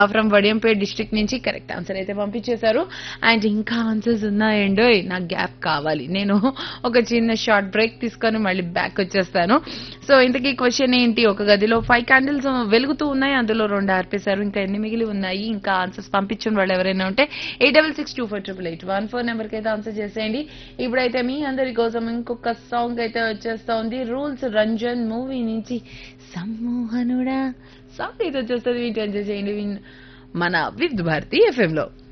from Vadiyampet district నుంచి correct answer అయితే పంపించేశారు అండ్ ఇంకా ఆన్సర్స్ ఉన్నాయండో నాకు గ్యాప్ కావాలి నేను ఒక చిన్న షార్ట్ బ్రేక్ తీసుకొని మళ్ళీ బ్యాక్ వచ్చేస్తాను సో ఇంతకీ క్వశ్చన్ ఏంటి ఒక గదిలో ఫైవ్ క్యాండిల్స్ వెలుగుతూ ఉన్నాయి అందులో రెండు ఆర్పేశారు ఇంకా ఎన్ని మిగిలి ఉన్నాయి ఇంకా ఆన్సర్స్ పంపించిన వాళ్ళు ఎవరైనా ఉంటే eight double six two four triple eight one four నెంబర్కి అయితే ఆన్సర్ చేసేయండి ఇప్పుడైతే మీ అందరి కోసం ఇంకొక సాంగ్ అయితే వచ్చేస్తోంది రూల్స్ రంజన్ మూవీ నుంచి సమ్మోహనుడా సాంగ్ అయితే వచ్చేస్తుంది వీటి ఎంజాయ్ చేయండి విన్- మన వివిధ భారతి ఎఫ్ఎం లో